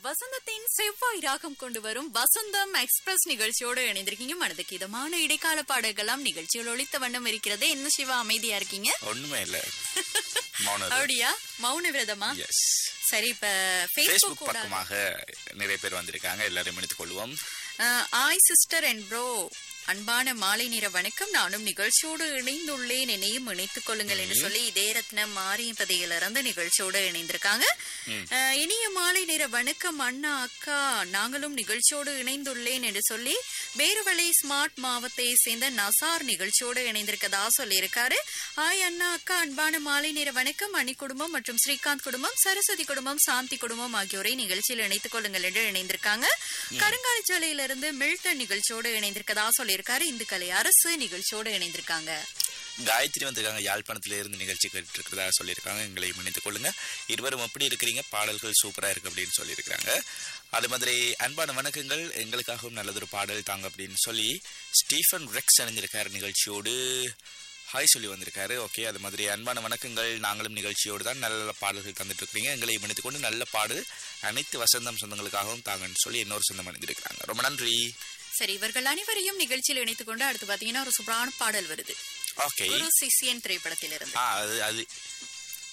வசந்தத்தின் செவ்வாய் ராகம் கொண்டு வரும் வசந்தம் எக்ஸ்பிரஸ் நிகழ்ச்சியோடு இணைந்திருக்கீங்க மனதுக்கு இதமான இடைக்கால பாடல்களாம் நிகழ்ச்சியில் ஒழித்த வண்ணம் இருக்கிறது என்ன சிவா அமைதியா இருக்கீங்க ஒண்ணுமே இல்ல மௌனம் அப்படியா மௌன விரதமா எஸ் சரி இப்ப ஃபேஸ்புக் Facebook கூட பக்கமாக நிறைய பேர் வந்திருக்காங்க எல்லாரையும் எடுத்துக் கொள்வோம் ஆய் சிஸ்டர் அண்ட் ப்ரோ அன்பான மாலை நேர வணக்கம் நானும் நிகழ்ச்சியோடு இணைந்துள்ளேன் என்னையும் இணைத்துக் கொள்ளுங்கள் என்று சொல்லி இதே ரத்னம் மாரியம்பதியிலிருந்து நிகழ்ச்சியோடு இணைந்திருக்காங்க அஹ், இனிய மாலை நேர வணக்கம் அண்ணா அக்கா நாங்களும் நிகழ்ச்சியோடு இணைந்துள்ளேன் என்று சொல்லி வேறுவழி ஸ்மார்ட் மாவத்தை சேர்ந்த நசார் நிகழ்ச்சியோடு இணைந்திருக்கதா சொல்லியிருக்காரு ஹாய் அண்ணா அக்கா அன்பான மாலை நேர வணக்கம் அணி குடும்பம் மற்றும் ஸ்ரீகாந்த் குடும்பம் சரஸ்வதி குடும்பம் சாந்தி குடும்பம் ஆகியோரை நிகழ்ச்சியில் இணைத்துக் கொள்ளுங்கள் என்று இணைந்திருக்காங்க கருங்காலிச்சாலையிலிருந்து மில்டன் நிகழ்ச்சியோடு இணைந்திருக்கதா சொல்லியிருக்காரு இந்துக்கலை அரசு நிகழ்ச்சியோடு இணைந்திருக்காங்க காயத்ரி வந்திருக்காங்க யாழ்ப்பாணத்துல இருந்து நிகழ்ச்சி கேட்டு இருக்கிறதா சொல்லியிருக்காங்க எங்களை இணைத்துக் கொள்ளுங்க இருவரும் எப்படி இருக்கிறீங்க பாடல்கள் சூப்பரா இருக்கு அப்படின்னு சொல்லியிருக்காங்க அது மாதிரி அன்பான வணக்கங்கள் எங்களுக்காகவும் நல்லதொரு பாடல் தாங்க அப்படின்னு சொல்லி ஸ்டீஃபன் ரெக்ஸ் இணைஞ்சிருக்காரு நிகழ்ச்சியோடு ஹாய் சொல்லி வந்திருக்காரு ஓகே அது மாதிரி அன்பான வணக்கங்கள் நாங்களும் நிகழ்ச்சியோடு தான் நல்ல நல்ல பாடல்கள் தந்துட்டு இருக்கீங்க எங்களை இணைத்துக் கொண்டு நல்ல பாடல் அனைத்து வசந்தம் சொந்தங்களுக்காகவும் தாங்கன்னு சொல்லி இன்னொரு சொந்தம் அணிந்திருக்கிறாங்க ரொம்ப நன்றி சரி இவர்கள் அனைவரையும் நிகழ்ச்சியில் இணைத்துக் கொண்டு அடுத்து பாத்தீங்கன்னா ஒரு சூப்பரான பாடல் வருது ஓகே குரு சிசியன் திரைப்படத்திலிருந்து ஆ அது அது